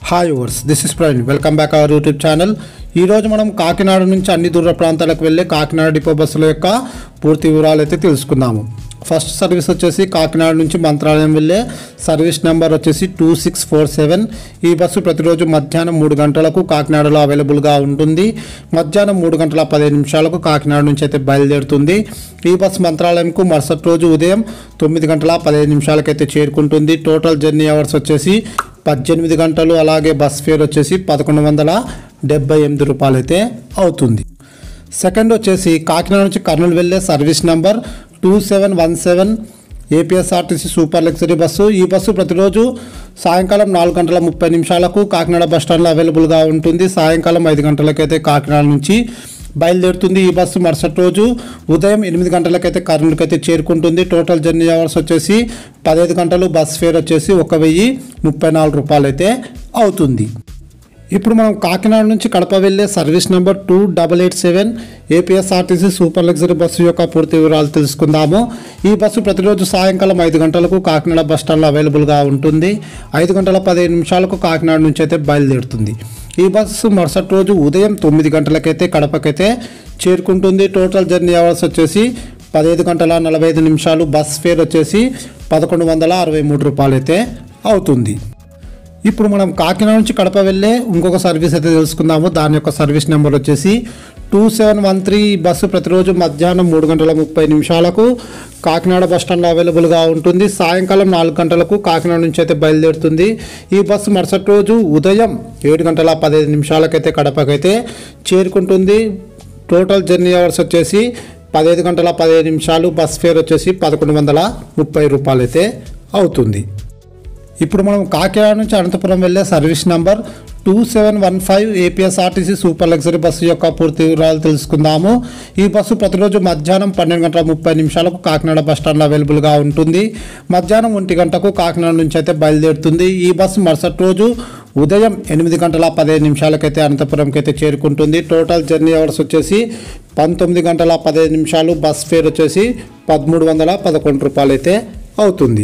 hi వర్స్ this is Praveen welcome back our YouTube channel ఈరోజు మనం కాకినాడ నుంచి అన్ని దూర ప్రాంతాలకు వెళ్ళే కాకినాడ డిపో బస్సుల యొక్క పూర్తి వివరాలు అయితే తెలుసుకుందాము ఫస్ట్ సర్వీస్ వచ్చేసి కాకినాడ నుంచి మంత్రాలయం వెళ్ళే సర్వీస్ నెంబర్ వచ్చేసి టూ సిక్స్ ఫోర్ సెవెన్ ఈ బస్సు ప్రతిరోజు మధ్యాహ్నం మూడు గంటలకు కాకినాడలో అవైలబుల్గా ఉంటుంది మధ్యాహ్నం మూడు గంటల పదిహేను నిమిషాలకు కాకినాడ నుంచి అయితే బయలుదేరుతుంది ఈ బస్సు మంత్రాలయంకు మరుసటి రోజు ఉదయం తొమ్మిది గంటల పదిహేను నిమిషాలకైతే చేరుకుంటుంది టోటల్ జర్నీ అవర్స్ వచ్చేసి పద్దెనిమిది గంటలు అలాగే బస్ ఫేర్ వచ్చేసి పదకొండు వందల డెబ్బై ఎనిమిది రూపాయలు అయితే అవుతుంది సెకండ్ వచ్చేసి కాకినాడ నుంచి కర్నూలు వెళ్ళే service number two seven one seven APSRTC super luxury bus ఈ బస్సు ప్రతిరోజు సాయంకాలం నాలుగు గంటల ముప్పై నిమిషాలకు కాకినాడ బస్ స్టాండ్లో అవైలబుల్గా ఉంటుంది సాయంకాలం ఐదు గంటలకైతే కాకినాడ నుంచి బయలుదేరుతుంది ఈ బస్సు మరుసటి రోజు ఉదయం ఎనిమిది గంటలకైతే కర్నూలుకి అయితే చేరుకుంటుంది టోటల్ జర్నీ అవర్స్ వచ్చేసి పదహైదు గంటలు బస్ ఫేర్ వచ్చేసి ఒక వెయ్యి ముప్పై నాలుగు రూపాయలు అయితే అవుతుంది ఇప్పుడు మనం కాకినాడ నుంచి కడప వెళ్ళే service number two double eight seven APSRTC super luxury bus యొక్క పూర్తి వివరాలు తెలుసుకుందాము ఈ బస్సు ప్రతిరోజు సాయంకాలం ఐదు గంటలకు కాకినాడ బస్ స్టాండ్లో అవైలబుల్గా ఉంటుంది ఐదు గంటల పదిహేను నిమిషాలకు కాకినాడ నుంచి అయితే బయలుదేరుతుంది ఈ బస్సు మరుసటి రోజు ఉదయం తొమ్మిది గంటలకైతే కడపకైతే చేరుకుంటుంది టోటల్ జర్నీ అవర్స్ వచ్చేసి పదహైదు గంటల నలభై ఐదు నిమిషాలు బస్ ఫేర్ వచ్చేసి పదకొండు వందల అరవై మూడు రూపాయలు అయితే అవుతుంది ఇప్పుడు మనం కాకినాడ నుంచి కడప వెళ్ళే ఇంకొక సర్వీస్ అయితే తెలుసుకుందాము దాని యొక్క సర్వీస్ నెంబర్ వచ్చేసి two seven one three bus ప్రతిరోజు మధ్యాహ్నం మూడు గంటల ముప్పై నిమిషాలకు కాకినాడ బస్ స్టాండ్లో అవైలబుల్గా ఉంటుంది సాయంకాలం నాలుగు గంటలకు కాకినాడ నుంచి అయితే బయలుదేరుతుంది ఈ బస్సు మరుసటి రోజు ఉదయం ఏడు గంటల పదిహేను నిమిషాలకైతే కడపకైతే చేరుకుంటుంది టోటల్ జర్నీ అవర్స్ వచ్చేసి పదిహేను గంటల పదిహేను నిమిషాలు బస్ ఫేర్ వచ్చేసి పదకొండు వందల ముప్పై రూపాయలు అయితే అవుతుంది ఇప్పుడు మనం కాకినాడ నుంచి అనంతపురం వెళ్ళే service number two seven one five APSRTC super luxury bus యొక్క పూర్తి వివరాలు తెలుసుకుందాము ఈ బస్సు ప్రతిరోజు మధ్యాహ్నం పన్నెండు గంటల ముప్పై నిమిషాలకు కాకినాడ బస్ స్టాండ్లో అవైలబుల్గా ఉంటుంది మధ్యాహ్నం ఒంటి గంటకు కాకినాడ నుంచి అయితే బయలుదేరుతుంది ఈ బస్సు మరుసటి రోజు ఉదయం ఎనిమిది గంటల పదిహేను నిమిషాలకైతే అనంతపురంకి అయితే చేరుకుంటుంది టోటల్ జర్నీ అవర్స్ వచ్చేసి పంతొమ్మిది గంటల పదిహేను నిమిషాలు బస్ ఫేర్ వచ్చేసి పదమూడు వందల పదకొండు రూపాయలు అయితే అవుతుంది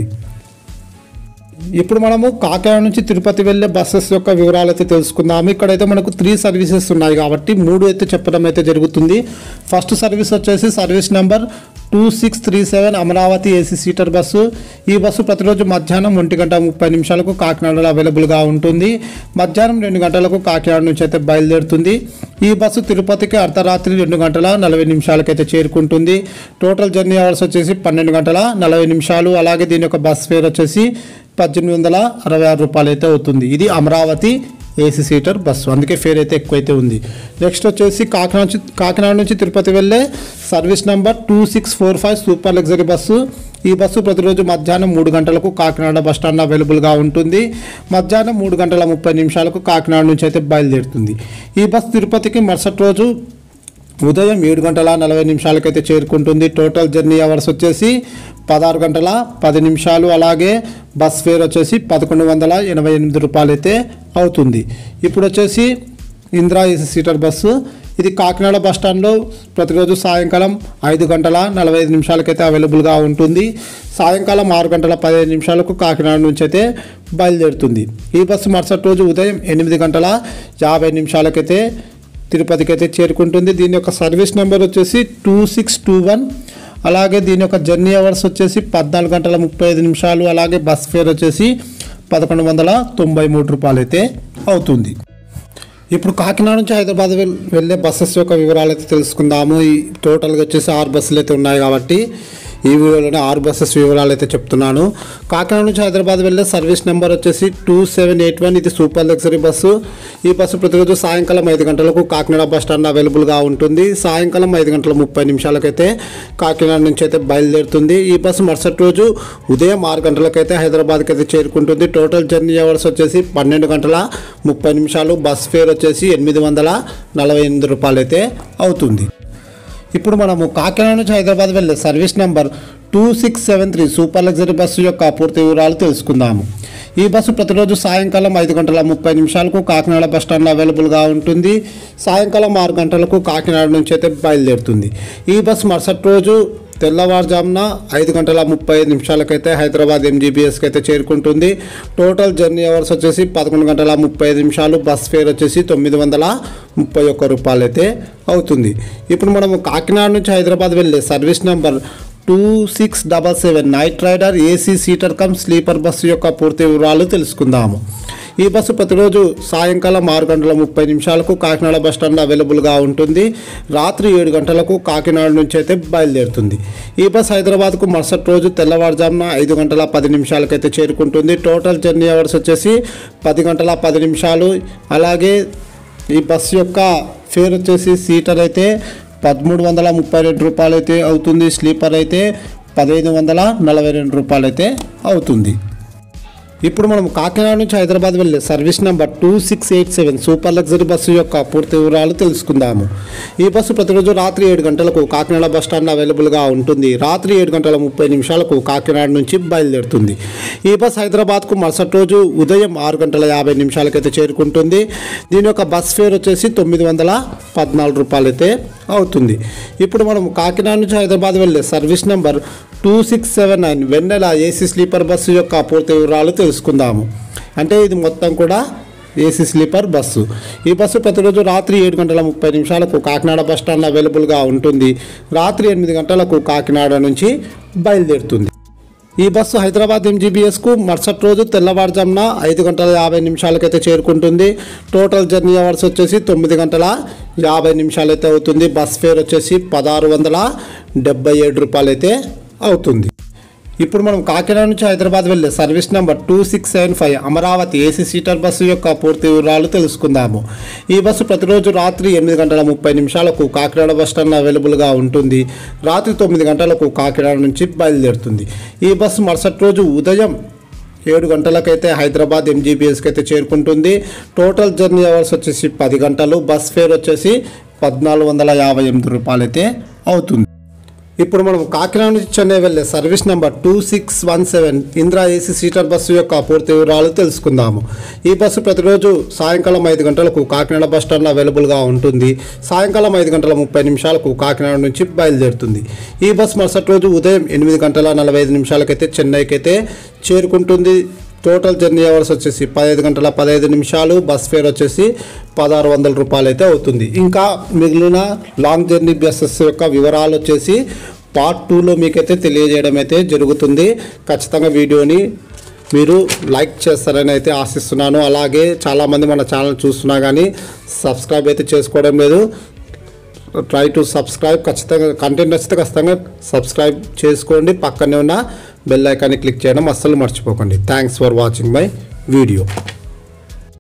ఇప్పుడు మనము కాకినాడ నుంచి తిరుపతి వెళ్ళే బస్సెస్ యొక్క వివరాలు అయితే తెలుసుకుందాము ఇక్కడైతే మనకు త్రీ సర్వీసెస్ ఉన్నాయి కాబట్టి మూడు అయితే చెప్పడం అయితే జరుగుతుంది ఫస్ట్ సర్వీస్ వచ్చేసి service number two six three seven Amaravati AC seater bus ఈ బస్సు ప్రతిరోజు మధ్యాహ్నం ఒంటి గంట ముప్పై నిమిషాలకు కాకినాడలో అవైలబుల్గా ఉంటుంది మధ్యాహ్నం రెండు గంటలకు కాకినాడ నుంచి అయితే బయలుదేరుతుంది ఈ బస్సు తిరుపతికి అర్ధరాత్రి రెండు గంటల నలభై నిమిషాలకైతే చేరుకుంటుంది టోటల్ జర్నీ అవర్స్ వచ్చేసి పన్నెండు గంటల నలభై నిమిషాలు అలాగే దీని యొక్క బస్ ఫేర్ వచ్చేసి పద్దెనిమిది వందల అరవై ఆరు రూపాయలు అయితే అవుతుంది ఇది అమరావతి ఏసీ సీటర్ బస్సు అందుకే ఫేర్ అయితే ఎక్కువైతే ఉంది నెక్స్ట్ వచ్చేసి కాకినాడ నుంచి కాకినాడ నుంచి తిరుపతి వెళ్ళే service number two six four five super luxury bus ఈ బస్సు ప్రతిరోజు మధ్యాహ్నం మూడు గంటలకు కాకినాడ బస్ స్టాండ్ అవైలబుల్గా ఉంటుంది మధ్యాహ్నం మూడు గంటల ముప్పై నిమిషాలకు కాకినాడ నుంచి అయితే బయలుదేరుతుంది ఈ బస్సు తిరుపతికి మరుసటి రోజు ఉదయం ఏడు గంటల నలభై నిమిషాలకైతే చేరుకుంటుంది టోటల్ జర్నీ అవర్స్ వచ్చేసి పదహారు గంటల పది నిమిషాలు అలాగే బస్ ఫేర్ వచ్చేసి పదకొండు వందల ఎనభై ఎనిమిది రూపాయలు అయితే అవుతుంది ఇప్పుడు వచ్చేసి ఇందిరా ఏసీ సీటర్ బస్సు ఇది కాకినాడ బస్ స్టాండ్లో ప్రతిరోజు సాయంకాలం ఐదు గంటల నలభై ఐదు నిమిషాలకైతే అవైలబుల్గా ఉంటుంది సాయంకాలం ఆరు గంటల పదిహేను నిమిషాలకు కాకినాడ నుంచి అయితే బయలుదేరుతుంది ఈ బస్సు మరుసటి రోజు ఉదయం ఎనిమిది గంటల యాభై నిమిషాలకైతే తిరుపతికి అయితే చేరుకుంటుంది దీని యొక్క సర్వీస్ నెంబర్ వచ్చేసి టూ సిక్స్ టూ వన్ అలాగే దీని యొక్క జర్నీ అవర్స్ వచ్చేసి పద్నాలుగు గంటల ముప్పై ఐదు నిమిషాలు అలాగే బస్ ఫేర్ వచ్చేసి పదకొండు వందల తొంభై మూడు రూపాయలు అయితే అవుతుంది ఇప్పుడు కాకినాడ నుంచి హైదరాబాద్ వెల్- వెళ్ళే బస్సెస్ యొక్క వివరాలు అయితే తెలుసుకుందాము ఈ టోటల్గా వచ్చేసి ఆరు బస్సులు అయితే ఉన్నాయి కాబట్టి ఈ వీడియోలోనే ఆరు బస్సెస్ వివరాలు అయితే చెప్తున్నాను కాకినాడ నుంచి హైదరాబాద్ వెళ్ళే సర్వీస్ నెంబర్ వచ్చేసి టూ సెవెన్ ఎయిట్ వన్ ఇది సూపర్ లగ్జరీ బస్సు ఈ బస్సు ప్రతిరోజు సాయంకాలం ఐదు గంటలకు కాకినాడ బస్ స్టాండ్ అవైలబుల్గా ఉంటుంది సాయంకాలం ఐదు గంటల ముప్పై నిమిషాలకైతే కాకినాడ నుంచి అయితే బయలుదేరుతుంది ఈ బస్సు మరుసటి రోజు ఉదయం ఆరు గంటలకైతే హైదరాబాద్కి అయితే చేరుకుంటుంది టోటల్ జర్నీ అవర్స్ వచ్చేసి పన్నెండు గంటల ముప్పై నిమిషాలు బస్ ఫేర్ వచ్చేసి ఎనిమిది వందల నలభై ఎనిమిది రూపాయలు అయితే అవుతుంది ఇప్పుడు మనము కాకినాడ నుంచి హైదరాబాద్ వెళ్ళే service number two six seven three super luxury bus యొక్క పూర్తి వివరాలు తెలుసుకుందాము ఈ బస్సు ప్రతిరోజు సాయంకాలం ఐదు గంటల ముప్పై నిమిషాలకు కాకినాడ బస్ స్టాండ్లో అవైలబుల్గా ఉంటుంది సాయంకాలం ఆరు గంటలకు కాకినాడ నుంచి అయితే బయలుదేరుతుంది ఈ బస్సు మరుసటి రోజు తెల్లవారుజామున ఐదు గంటల ముప్పై ఐదు నిమిషాలకైతే హైదరాబాద్ ఎంజీబీఎస్కి అయితే చేరుకుంటుంది టోటల్ జర్నీ అవర్స్ వచ్చేసి పదకొండు గంటల ముప్పై ఐదు నిమిషాలు బస్ ఫేర్ వచ్చేసి తొమ్మిది వందల ముప్పై ఒక్క రూపాయలు అయితే అవుతుంది ఇప్పుడు మనము కాకినాడ నుంచి హైదరాబాద్ వెళ్ళే service number two six double seven night rider AC seater cum sleeper bus యొక్క పూర్తి వివరాలు తెలుసుకుందాము ఈ బస్సు ప్రతిరోజు సాయంకాలం ఆరు గంటల ముప్పై నిమిషాలకు కాకినాడ బస్ స్టాండ్ అవైలబుల్గా ఉంటుంది రాత్రి ఏడు గంటలకు కాకినాడ నుంచి అయితే బయలుదేరుతుంది ఈ బస్ హైదరాబాద్కు మరుసటి రోజు తెల్లవారుజామున ఐదు గంటల పది నిమిషాలకైతే చేరుకుంటుంది టోటల్ జర్నీ అవర్స్ వచ్చేసి పది గంటల పది నిమిషాలు అలాగే ఈ బస్సు యొక్క ఫేర్ వచ్చేసి సీటర్ అయితే పదమూడు వందల ముప్పై రెండు రూపాయలు అయితే అవుతుంది స్లీపర్ అయితే పదహైదు వందల నలభై రెండు రూపాయలు అయితే అవుతుంది ఇప్పుడు మనం కాకినాడ నుంచి హైదరాబాద్ వెళ్ళే service number two six eight seven super luxury bus యొక్క పూర్తి వివరాలు తెలుసుకుందాము ఈ బస్సు ప్రతిరోజు రాత్రి ఏడు గంటలకు కాకినాడ బస్ స్టాండ్ అవైలబుల్గా ఉంటుంది రాత్రి ఏడు గంటల ముప్పై నిమిషాలకు కాకినాడ నుంచి బయలుదేరుతుంది ఈ బస్ హైదరాబాద్కు మరుసటి రోజు ఉదయం ఆరు గంటల యాభై నిమిషాలకైతే చేరుకుంటుంది దీని యొక్క బస్ ఫేర్ వచ్చేసి తొమ్మిది వందల పద్నాలుగు రూపాయలు అయితే అవుతుంది ఇప్పుడు మనం కాకినాడ నుంచి హైదరాబాద్ వెళ్ళే service number two six seven nine Vennela AC sleeper bus యొక్క పూర్తి వివరాలు తెలుసుకుందాము అంటే ఇది మొత్తం కూడా ఏసీ స్లీపర్ బస్సు ఈ బస్సు ప్రతిరోజు రాత్రి ఏడు గంటల ముప్పై నిమిషాలకు కాకినాడ బస్ స్టాండ్ అవైలబుల్గా ఉంటుంది రాత్రి ఎనిమిది గంటలకు కాకినాడ నుంచి బయలుదేరుతుంది ఈ బస్సు హైదరాబాద్ ఎంజీబీఎస్కు మరుసటి రోజు తెల్లవారుజామున ఐదు గంటల యాభై నిమిషాలకైతే చేరుకుంటుంది టోటల్ జర్నీ అవర్స్ వచ్చేసి తొమ్మిది గంటల యాభై నిమిషాలు అయితే అవుతుంది బస్ ఫేర్ వచ్చేసి పదహారు వందల డెబ్బై ఏడు రూపాయలు అయితే అవుతుంది ఇప్పుడు మనం కాకినాడ నుంచి హైదరాబాద్ వెళ్ళే service number two six seven five Amaravati AC seater bus యొక్క పూర్తి వివరాలు తెలుసుకుందాము ఈ బస్సు ప్రతిరోజు రాత్రి ఎనిమిది గంటల ముప్పై నిమిషాలకు కాకినాడ బస్ స్టాండ్ అవైలబుల్గా ఉంటుంది రాత్రి తొమ్మిది గంటలకు కాకినాడ నుంచి బయలుదేరుతుంది ఈ బస్సు మరుసటి రోజు ఉదయం ఏడు గంటలకైతే హైదరాబాద్ ఎంజీబీఎస్కి అయితే చేరుకుంటుంది టోటల్ జర్నీ అవర్స్ వచ్చేసి పది గంటలు బస్ ఫేర్ వచ్చేసి పద్నాలుగు వందల యాభై ఎనిమిది రూపాయలు అయితే అవుతుంది ఇప్పుడు మనం కాకినాడ నుంచి చెన్నై వెళ్ళే service number two six one seven Indira AC seater bus యొక్క పూర్తి వివరాలు తెలుసుకుందాము ఈ బస్సు ప్రతిరోజు సాయంకాలం ఐదు గంటలకు కాకినాడ బస్ స్టాండ్ అవైలబుల్గా ఉంటుంది సాయంకాలం ఐదు గంటల ముప్పై నిమిషాలకు కాకినాడ నుంచి బయలుదేరుతుంది ఈ బస్సు మరుసటి రోజు ఉదయం ఎనిమిది గంటల నలభై ఐదు నిమిషాలకైతే చెన్నైకి అయితే చేరుకుంటుంది టోటల్ జర్నీ అవర్స్ వచ్చేసి పదహైదు గంటల పదహైదు నిమిషాలు బస్ ఫేర్ వచ్చేసి పదహారు వందల రూపాయలు అయితే అవుతుంది ఇంకా మిగిలిన లాంగ్ జర్నీ బస్సెస్ యొక్క వివరాలు వచ్చేసి పార్ట్ టూలో మీకైతే తెలియజేయడం అయితే జరుగుతుంది ఖచ్చితంగా వీడియోని మీరు లైక్ చేస్తారని అయితే ఆశిస్తున్నాను అలాగే చాలామంది మన ఛానల్ చూస్తున్నా కానీ సబ్స్క్రైబ్ అయితే చేసుకోవడం లేదు ట్రై టు సబ్స్క్రైబ్ ఖచ్చితంగా కంటెంట్ నచ్చితే ఖచ్చితంగా సబ్స్క్రైబ్ చేసుకోండి పక్కనే ఉన్న బెల్ ఐకాన్ని క్లిక్ చేయడం అస్సలు మర్చిపోకండి thanks for watching my video